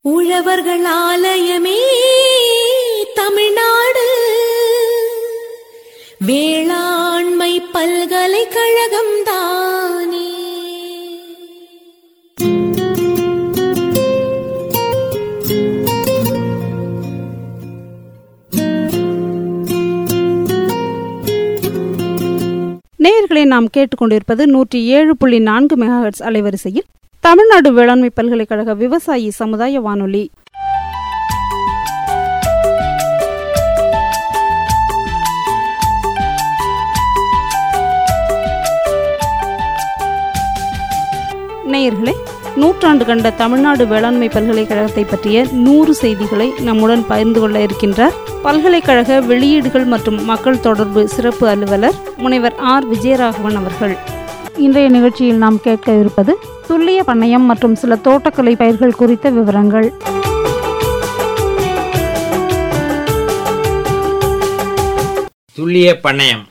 உழவர்கள் ஆலயமே தமிழ்நாடு வேளாண்மை பல்கலைக்கழகம் தானே நேயர்களை நாம் கேட்டுக்கொண்டிருப்பது நூற்றி ஏழு புள்ளி நான்கு மெகாஹெட்ஸ் அலைவரிசையில் தமிழ்நாடு வேளாண்மை பல்கலைக்கழக விவசாயி சமுதாய வானொலி நேயர்களே நூற்றாண்டு கண்ட தமிழ்நாடு வேளாண்மை பல்கலைக்கழகத்தை பற்றிய நூறு செய்திகளை நம்முடன் பகிர்ந்து கொள்ள இருக்கின்றார் பல்கலைக்கழக வெளியீடுகள் மற்றும் மக்கள் தொடர்பு சிறப்பு அலுவலர் முனைவர் ஆர் விஜயராகவன் அவர்கள் இன்றைய நிகழ்ச்சியில் நாம் கேட்க இருப்பது துல்லிய பண்ணையம் மற்றும் சில தோட்டக்கலை பயிர்கள் குறித்த விவரங்கள் துல்லிய பண்ணையம்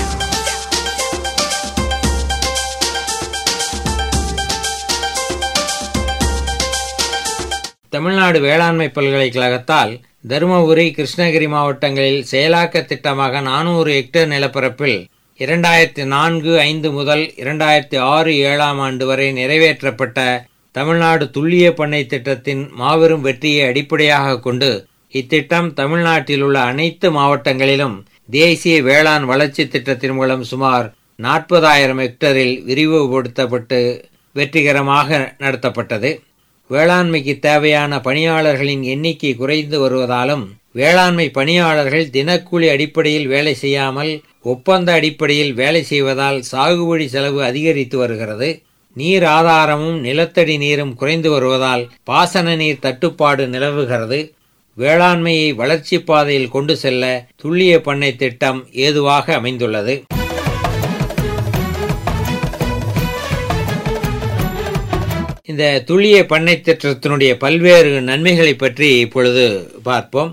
தமிழ்நாடு வேளாண்மை பல்கலைக்கழகத்தால் தருமபுரி கிருஷ்ணகிரி மாவட்டங்களில் செயலாக்க திட்டமாக நானூறு ஹெக்டேர் நிலப்பரப்பில் இரண்டாயிரத்தி நான்கு ஐந்து முதல் இரண்டாயிரத்தி ஆறு ஏழாம் ஆண்டு வரை நிறைவேற்றப்பட்ட தமிழ்நாடு துல்லிய பண்ணை திட்டத்தின் மாபெரும் வெற்றியை அடிப்படையாக கொண்டு இத்திட்டம் தமிழ்நாட்டில் உள்ள அனைத்து மாவட்டங்களிலும் தேசிய வேளாண் வளர்ச்சி திட்டத்தின் மூலம் சுமார் நாற்பதாயிரம் ஹெக்டரில் விரிவுபடுத்தப்பட்டு வெற்றிகரமாக நடத்தப்பட்டது வேளாண்மைக்கு தேவையான பணியாளர்களின் எண்ணிக்கை குறைந்து வருவதாலும் வேளாண்மை பணியாளர்கள் தினக்கூலி அடிப்படையில் வேலை செய்யாமல் ஒப்பந்த அடிப்படையில் வேலை செய்வதால் சாகுபடி செலவு அதிகரித்து வருகிறது நீர் ஆதாரமும் நிலத்தடி நீரும் குறைந்து வருவதால் பாசன நீர் தட்டுப்பாடு நிலவுகிறது வேளாண்மையை வளர்ச்சி பாதையில் கொண்டு செல்ல துல்லிய பண்ணை திட்டம் ஏதுவாக அமைந்துள்ளது இந்த துல்லிய பண்ணை திட்டத்தினுடைய பல்வேறு நன்மைகளை பற்றி இப்பொழுது பார்ப்போம்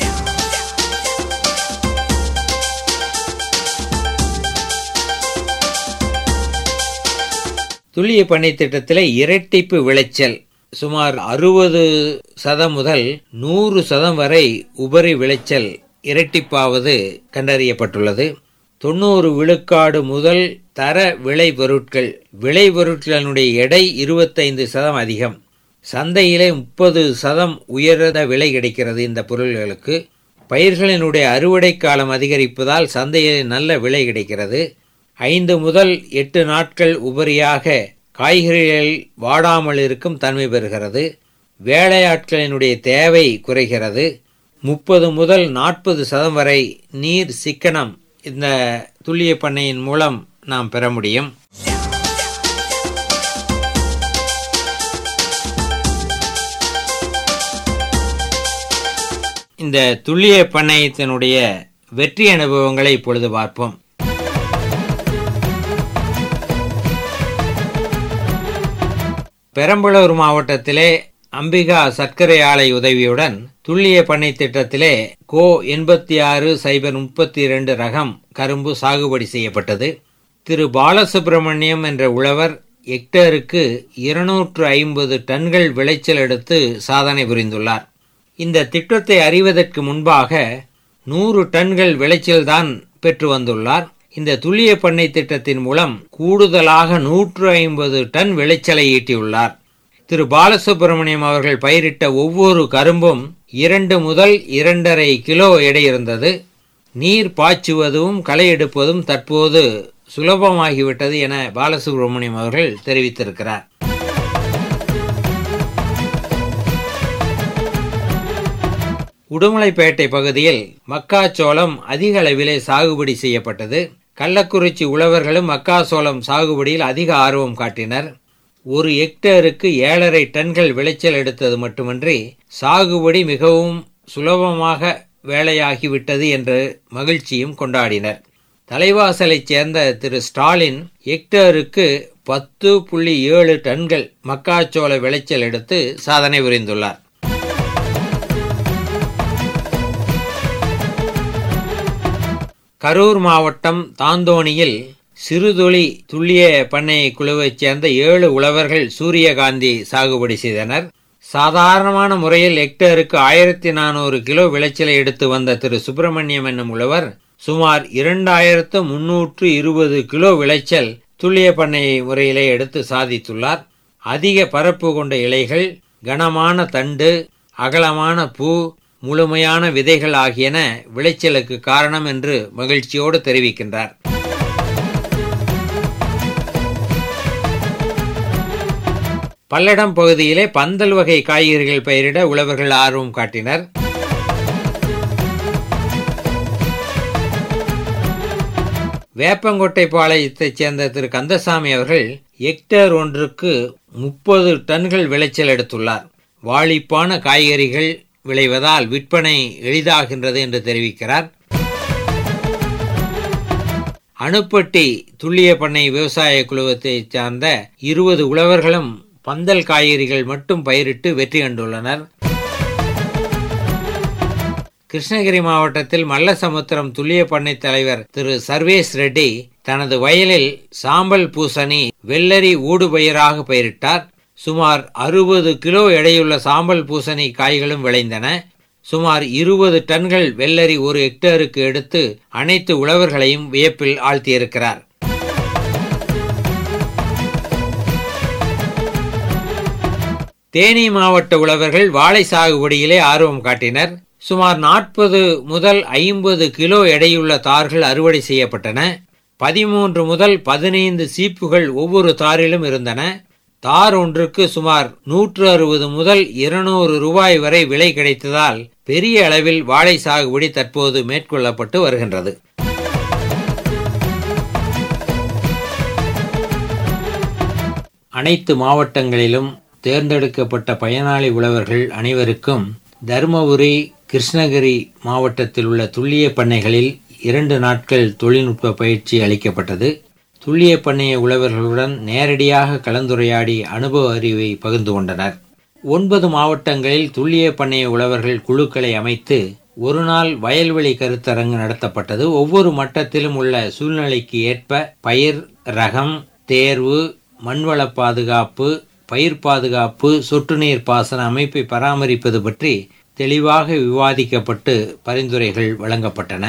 துல்லிய பண்ணை திட்டத்தில் இரட்டிப்பு விளைச்சல் சுமார் அறுபது சதம் முதல் நூறு சதம் வரை உபரி விளைச்சல் இரட்டிப்பாவது கண்டறியப்பட்டுள்ளது தொண்ணூறு விழுக்காடு முதல் தர விளை பொருட்கள் விளை பொருட்களினுடைய எடை இருபத்தைந்து சதம் அதிகம் சந்தையிலே முப்பது சதம் உயர்ந்த விலை கிடைக்கிறது இந்த பொருள்களுக்கு பயிர்களினுடைய அறுவடை காலம் அதிகரிப்பதால் சந்தையில் நல்ல விலை கிடைக்கிறது ஐந்து முதல் எட்டு நாட்கள் உபரியாக காய்கறிகள் வாடாமல் இருக்கும் தன்மை பெறுகிறது வேலையாட்களினுடைய தேவை குறைகிறது முப்பது முதல் நாற்பது சதம் வரை நீர் சிக்கனம் இந்த துல்லிய பண்ணையின் மூலம் நாம் பெற முடியும் இந்த துல்லிய பண்ணையத்தினுடைய வெற்றி அனுபவங்களை இப்பொழுது பார்ப்போம் பெரம்பலூர் மாவட்டத்திலே அம்பிகா சர்க்கரை ஆலை உதவியுடன் துல்லிய பண்ணை திட்டத்திலே கோ எண்பத்தி ஆறு சைபர் முப்பத்தி இரண்டு ரகம் கரும்பு சாகுபடி செய்யப்பட்டது திரு பாலசுப்பிரமணியம் என்ற உழவர் ஹெக்டேருக்கு இருநூற்று ஐம்பது டன்கள் விளைச்சல் எடுத்து சாதனை புரிந்துள்ளார் இந்த திட்டத்தை அறிவதற்கு முன்பாக நூறு டன்கள் விளைச்சல்தான் பெற்று வந்துள்ளார் இந்த துல்லிய பண்ணை திட்டத்தின் மூலம் கூடுதலாக நூற்று ஐம்பது டன் விளைச்சலை ஈட்டியுள்ளார் திரு பாலசுப்பிரமணியம் அவர்கள் பயிரிட்ட ஒவ்வொரு கரும்பும் இரண்டு முதல் இரண்டரை கிலோ எடை இருந்தது நீர் பாய்ச்சுவதும் களை எடுப்பதும் தற்போது சுலபமாகிவிட்டது என பாலசுப்ரமணியம் அவர்கள் தெரிவித்திருக்கிறார் உடுமலைப்பேட்டை பகுதியில் மக்காச்சோளம் அதிக அளவிலே சாகுபடி செய்யப்பட்டது கள்ளக்குறிச்சி உழவர்களும் மக்காசோளம் சாகுபடியில் அதிக ஆர்வம் காட்டினர் ஒரு ஹெக்டேருக்கு ஏழரை டன்கள் விளைச்சல் எடுத்தது மட்டுமின்றி சாகுபடி மிகவும் சுலபமாக வேலையாகிவிட்டது என்று மகிழ்ச்சியும் கொண்டாடினர் தலைவாசலைச் சேர்ந்த திரு ஸ்டாலின் ஹெக்டேருக்கு பத்து புள்ளி ஏழு டன்கள் மக்காச்சோள விளைச்சல் எடுத்து சாதனை புரிந்துள்ளார் கரூர் மாவட்டம் தாந்தோணியில் சிறுதுளி துல்லிய பண்ணை குழுவைச் சேர்ந்த ஏழு உழவர்கள் சூரியகாந்தி சாகுபடி செய்தனர் சாதாரணமான முறையில் ஹெக்டேருக்கு ஆயிரத்தி நானூறு கிலோ விளைச்சலை எடுத்து வந்த திரு சுப்பிரமணியம் என்னும் உழவர் சுமார் இரண்டாயிரத்து முன்னூற்று இருபது கிலோ விளைச்சல் துல்லிய பண்ணை முறையிலே எடுத்து சாதித்துள்ளார் அதிக பரப்பு கொண்ட இலைகள் கனமான தண்டு அகலமான பூ முழுமையான விதைகள் ஆகியன விளைச்சலுக்கு காரணம் என்று மகிழ்ச்சியோடு தெரிவிக்கின்றார் பல்லடம் பகுதியிலே பந்தல் வகை காய்கறிகள் பயிரிட உழவர்கள் ஆர்வம் காட்டினர் வேப்பங்கொட்டை பாளையத்தைச் சேர்ந்த திரு கந்தசாமி அவர்கள் ஹெக்டேர் ஒன்றுக்கு முப்பது டன்கள் விளைச்சல் எடுத்துள்ளார் வாளிப்பான காய்கறிகள் விளைவதால் விற்பனை எளிதாகின்றது என்று தெரிவிக்கிறார் அணுப்பட்டி துல்லிய பண்ணை விவசாய குழுவத்தைச் சார்ந்த இருபது உழவர்களும் பந்தல் காய்கறிகள் மட்டும் பயிரிட்டு வெற்றி கண்டுள்ளனர் கிருஷ்ணகிரி மாவட்டத்தில் மல்லசமுத்திரம் துல்லிய பண்ணை தலைவர் திரு சர்வேஸ் ரெட்டி தனது வயலில் சாம்பல் பூசணி வெள்ளரி ஊடுபயிராக பயிரிட்டார் சுமார் அறுபது கிலோ எடையுள்ள சாம்பல் பூசணி காய்களும் விளைந்தன சுமார் இருபது டன்கள் வெள்ளரி ஒரு ஹெக்டேருக்கு எடுத்து அனைத்து உழவர்களையும் வியப்பில் ஆழ்த்தியிருக்கிறார் தேனி மாவட்ட உழவர்கள் வாழை சாகுபடியிலே ஆர்வம் காட்டினர் சுமார் நாற்பது முதல் ஐம்பது கிலோ எடையுள்ள தார்கள் அறுவடை செய்யப்பட்டன பதிமூன்று முதல் பதினைந்து சீப்புகள் ஒவ்வொரு தாரிலும் இருந்தன தார் ஒன்றுக்கு சுமார் நூற்று அறுபது முதல் இருநூறு ரூபாய் வரை விலை கிடைத்ததால் பெரிய அளவில் வாழை சாகுபடி தற்போது மேற்கொள்ளப்பட்டு வருகின்றது அனைத்து மாவட்டங்களிலும் தேர்ந்தெடுக்கப்பட்ட பயனாளி உழவர்கள் அனைவருக்கும் தருமபுரி கிருஷ்ணகிரி மாவட்டத்தில் உள்ள துல்லிய பண்ணைகளில் இரண்டு நாட்கள் தொழில்நுட்ப பயிற்சி அளிக்கப்பட்டது துல்லிய பண்ணைய உழவர்களுடன் நேரடியாக கலந்துரையாடி அனுபவ அறிவை பகிர்ந்து கொண்டனர் ஒன்பது மாவட்டங்களில் துல்லிய பண்ணைய உழவர்கள் குழுக்களை அமைத்து ஒரு நாள் வயல்வெளி கருத்தரங்கு நடத்தப்பட்டது ஒவ்வொரு மட்டத்திலும் உள்ள சூழ்நிலைக்கு ஏற்ப பயிர் ரகம் தேர்வு மண்வள பாதுகாப்பு பயிர் பாதுகாப்பு சொட்டு நீர் பாசன அமைப்பை பராமரிப்பது பற்றி தெளிவாக விவாதிக்கப்பட்டு பரிந்துரைகள் வழங்கப்பட்டன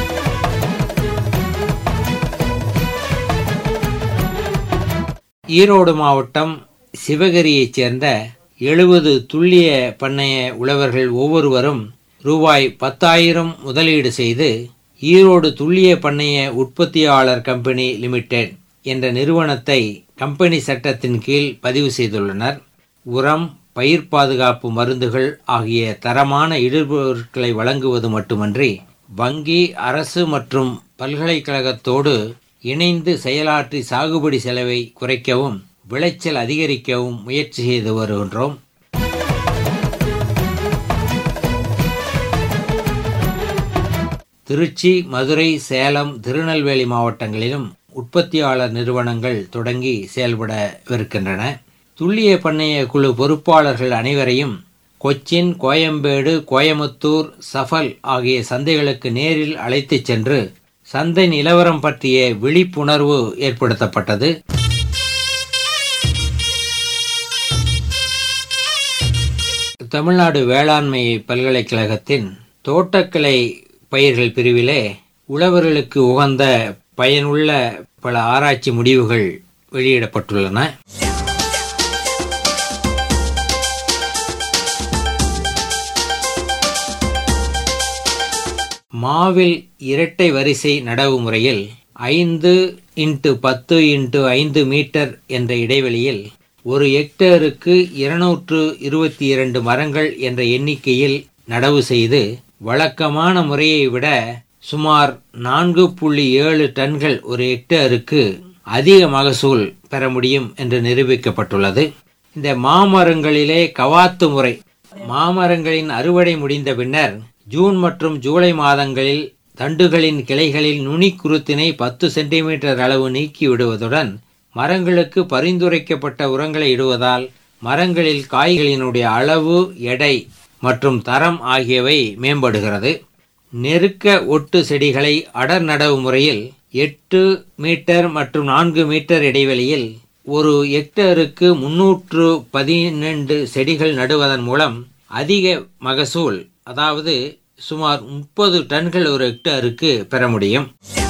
ஈரோடு மாவட்டம் சிவகிரியைச் சேர்ந்த எழுபது துல்லிய பண்ணைய உழவர்கள் ஒவ்வொருவரும் ரூபாய் பத்தாயிரம் முதலீடு செய்து ஈரோடு துல்லிய பண்ணைய உற்பத்தியாளர் கம்பெனி லிமிடெட் என்ற நிறுவனத்தை கம்பெனி சட்டத்தின் கீழ் பதிவு செய்துள்ளனர் உரம் பயிர் பாதுகாப்பு மருந்துகள் ஆகிய தரமான இடுபொருட்களை வழங்குவது மட்டுமன்றி வங்கி அரசு மற்றும் பல்கலைக்கழகத்தோடு இணைந்து செயலாற்றி சாகுபடி செலவை குறைக்கவும் விளைச்சல் அதிகரிக்கவும் முயற்சி செய்து வருகின்றோம் திருச்சி மதுரை சேலம் திருநெல்வேலி மாவட்டங்களிலும் உற்பத்தியாளர் நிறுவனங்கள் தொடங்கி செயல்படவிருக்கின்றன துல்லிய பண்ணைய குழு பொறுப்பாளர்கள் அனைவரையும் கொச்சின் கோயம்பேடு கோயமுத்தூர் சஃபல் ஆகிய சந்தைகளுக்கு நேரில் அழைத்துச் சென்று சந்தை நிலவரம் பற்றிய விழிப்புணர்வு ஏற்படுத்தப்பட்டது தமிழ்நாடு வேளாண்மை பல்கலைக்கழகத்தின் தோட்டக்கலை பயிர்கள் பிரிவிலே உழவர்களுக்கு உகந்த பயனுள்ள பல ஆராய்ச்சி முடிவுகள் வெளியிடப்பட்டுள்ளன மாவில் இரட்டை வரிசை நடவு முறையில் ஐந்து இன்ட்டு பத்து இன்ட்டு ஐந்து மீட்டர் என்ற இடைவெளியில் ஒரு ஹெக்டேருக்கு இருநூற்று இருபத்தி இரண்டு மரங்கள் என்ற எண்ணிக்கையில் நடவு செய்து வழக்கமான முறையை விட சுமார் நான்கு புள்ளி ஏழு டன்கள் ஒரு ஹெக்டேருக்கு அதிக மகசூல் பெற முடியும் என்று நிரூபிக்கப்பட்டுள்ளது இந்த மாமரங்களிலே கவாத்து முறை மாமரங்களின் அறுவடை முடிந்த பின்னர் ஜூன் மற்றும் ஜூலை மாதங்களில் தண்டுகளின் கிளைகளில் நுனி குருத்தினை பத்து சென்டிமீட்டர் அளவு நீக்கி விடுவதுடன் மரங்களுக்கு பரிந்துரைக்கப்பட்ட உரங்களை இடுவதால் மரங்களில் காய்களினுடைய அளவு எடை மற்றும் தரம் ஆகியவை மேம்படுகிறது நெருக்க ஒட்டு செடிகளை அடர் நடவு முறையில் எட்டு மீட்டர் மற்றும் நான்கு மீட்டர் இடைவெளியில் ஒரு ஹெக்டருக்கு முன்னூற்று பதினெண்டு செடிகள் நடுவதன் மூலம் அதிக மகசூல் அதாவது சுமார் முப்பது டன்கள் ஒரு ஹெக்டருக்கு பெற முடியும்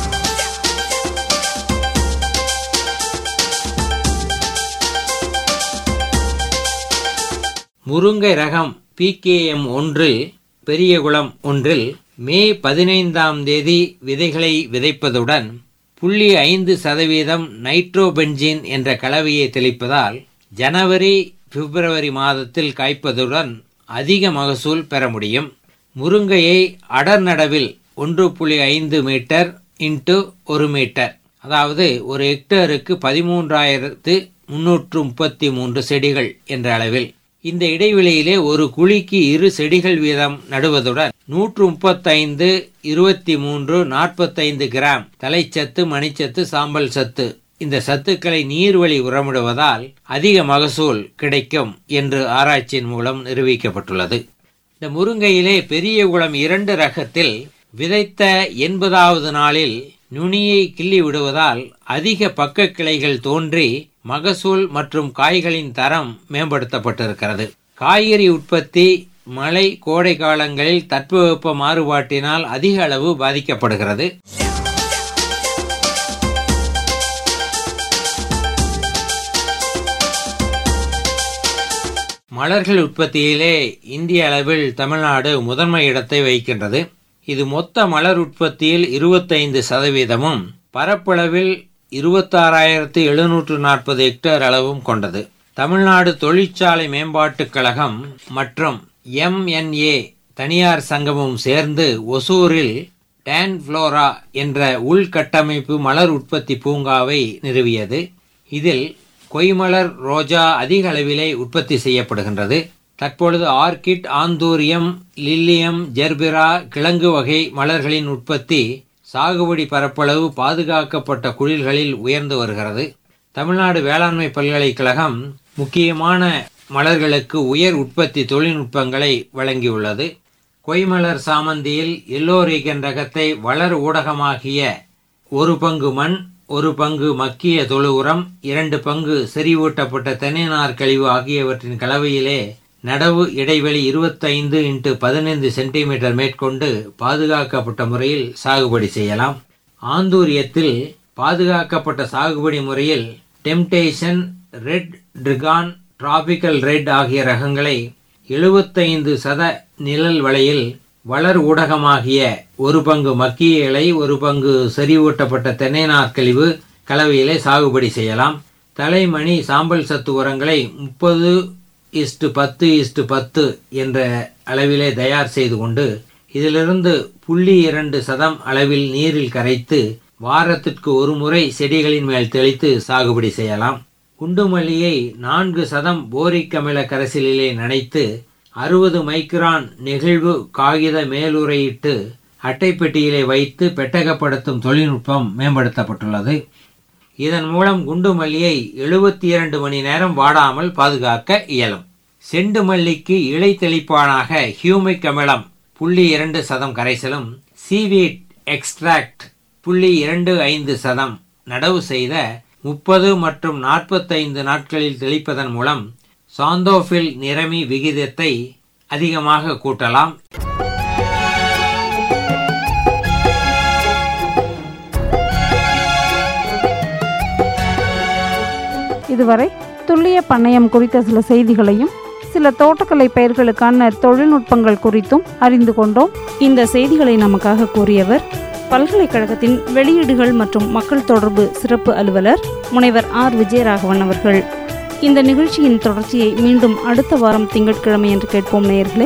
முருங்கை ரகம் பிகேஎம் ஒன்றில் பெரியகுளம் ஒன்றில் மே பதினைந்தாம் தேதி விதைகளை விதைப்பதுடன் புள்ளி ஐந்து சதவீதம் நைட்ரோபென்ஜின் என்ற கலவையை தெளிப்பதால் ஜனவரி பிப்ரவரி மாதத்தில் காய்ப்பதுடன் அதிக மகசூல் பெற முடியும் முருங்கையை அடர் நடவில் ஒன்று புள்ளி ஐந்து மீட்டர் இன்ட்டு ஒரு மீட்டர் அதாவது ஒரு ஹெக்டருக்கு பதிமூன்றாயிரத்து முன்னூற்று முப்பத்தி மூன்று செடிகள் என்ற அளவில் இந்த இடைவெளியிலே ஒரு குழிக்கு இரு செடிகள் வீதம் நடுவதுடன் நூற்று முப்பத்தைந்து இருபத்தி மூன்று நாற்பத்தைந்து கிராம் தலைச்சத்து மணிச்சத்து சாம்பல் சத்து இந்த சத்துக்களை நீர்வழி உரமிடுவதால் அதிக மகசூல் கிடைக்கும் என்று ஆராய்ச்சியின் மூலம் நிரூபிக்கப்பட்டுள்ளது இந்த முருங்கையிலே பெரிய குளம் இரண்டு ரகத்தில் விதைத்த எண்பதாவது நாளில் நுனியை கிள்ளி விடுவதால் அதிக பக்க கிளைகள் தோன்றி மகசூல் மற்றும் காய்களின் தரம் மேம்படுத்தப்பட்டிருக்கிறது காய்கறி உற்பத்தி மழை கோடை காலங்களில் தட்பவெப்ப மாறுபாட்டினால் அதிக அளவு பாதிக்கப்படுகிறது மலர்கள் உற்பத்தியிலே இந்திய அளவில் தமிழ்நாடு முதன்மை இடத்தை வகிக்கின்றது இது மொத்த மலர் உற்பத்தியில் இருபத்தைந்து சதவீதமும் பரப்பளவில் இருபத்தாறாயிரத்து எழுநூற்று நாற்பது ஹெக்டேர் அளவும் கொண்டது தமிழ்நாடு தொழிற்சாலை மேம்பாட்டுக் கழகம் மற்றும் எம்என்ஏ தனியார் சங்கமும் சேர்ந்து ஒசூரில் டான் ஃப்ளோரா என்ற உள்கட்டமைப்பு மலர் உற்பத்தி பூங்காவை நிறுவியது இதில் கொய்மலர் ரோஜா அதிக அளவிலே உற்பத்தி செய்யப்படுகின்றது தற்பொழுது ஆர்கிட் ஆந்தூரியம் லில்லியம் ஜெர்பிரா கிழங்கு வகை மலர்களின் உற்பத்தி சாகுபடி பரப்பளவு பாதுகாக்கப்பட்ட குழில்களில் உயர்ந்து வருகிறது தமிழ்நாடு வேளாண்மை பல்கலைக்கழகம் முக்கியமான மலர்களுக்கு உயர் உற்பத்தி தொழில்நுட்பங்களை வழங்கியுள்ளது கொய்மலர் சாமந்தியில் எல்லோரிகன் ரகத்தை வளர் ஊடகமாகிய ஒரு பங்கு மண் ஒரு பங்கு மக்கிய தொழு உரம் இரண்டு பங்கு செறிவூட்டப்பட்ட தென்னைநார் கழிவு ஆகியவற்றின் கலவையிலே நடவு இடைவெளி இருபத்தைந்து இன்ட்டு பதினைந்து சென்டிமீட்டர் மேற்கொண்டு பாதுகாக்கப்பட்ட முறையில் சாகுபடி செய்யலாம் ஆந்தூரியத்தில் பாதுகாக்கப்பட்ட சாகுபடி முறையில் temptation red Tricon tropical red ஆகிய ரகங்களை எழுபத்தைந்து சத நிழல் வலையில் வளர் ஊடகமாகிய ஒரு பங்கு மக்கிய இலை ஒரு பங்கு செறிவூட்டப்பட்ட தென்னை நாற்கழிவு கலவையிலே சாகுபடி செய்யலாம் தலைமணி சாம்பல் சத்து உரங்களை முப்பது இஸ்டு பத்து இஸ்டு பத்து என்ற அளவிலே தயார் செய்து கொண்டு இதிலிருந்து புள்ளி இரண்டு சதம் அளவில் நீரில் கரைத்து வாரத்திற்கு ஒரு முறை செடிகளின் மேல் தெளித்து சாகுபடி செய்யலாம் குண்டுமல்லியை நான்கு சதம் போரிக் அமில கரைசலிலே நனைத்து அறுபது மைக்ரான் நெகிழ்வு காகித மேலுறையிட்டு அட்டைப்பெட்டியிலே வைத்து பெட்டகப்படுத்தும் தொழில்நுட்பம் மேம்படுத்தப்பட்டுள்ளது இதன் மூலம் குண்டு மல்லியை எழுபத்தி இரண்டு மணி நேரம் வாடாமல் பாதுகாக்க இயலும் செண்டு மல்லிக்கு இலை தெளிப்பானாக ஹியூமிக் அமிலம் புள்ளி இரண்டு சதம் கரைசலும் சீவீட் எக்ஸ்ட்ராக்ட் புள்ளி இரண்டு ஐந்து சதம் நடவு செய்த முப்பது மற்றும் நாற்பத்தைந்து நாட்களில் தெளிப்பதன் மூலம் சாந்தோஃபில் நிறமி விகிதத்தை அதிகமாக கூட்டலாம் இதுவரை துல்லிய பண்ணையம் குறித்த சில செய்திகளையும் சில தோட்டக்கலை பயிர்களுக்கான தொழில்நுட்பங்கள் குறித்தும் அறிந்து கொண்டோம் இந்த செய்திகளை நமக்காக கூறியவர் பல்கலைக்கழகத்தின் வெளியீடுகள் மற்றும் மக்கள் தொடர்பு சிறப்பு அலுவலர் முனைவர் ஆர் விஜயராகவன் அவர்கள் இந்த நிகழ்ச்சியின் தொடர்ச்சியை மீண்டும் அடுத்த வாரம் திங்கட்கிழமை என்று கேட்போம் நேயர்களே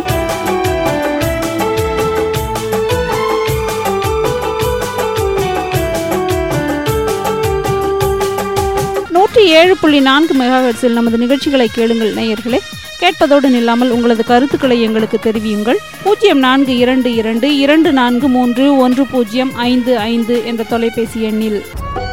நூற்றி ஏழு புள்ளி நான்கு மெகாஹெட்ஸில் நமது நிகழ்ச்சிகளை கேளுங்கள் நேயர்களே கேட்பதோடு நில்லாமல் உங்களது கருத்துக்களை எங்களுக்கு தெரிவியுங்கள் பூஜ்ஜியம் நான்கு இரண்டு இரண்டு இரண்டு நான்கு மூன்று ஒன்று பூஜ்ஜியம் ஐந்து ஐந்து என்ற தொலைபேசி எண்ணில்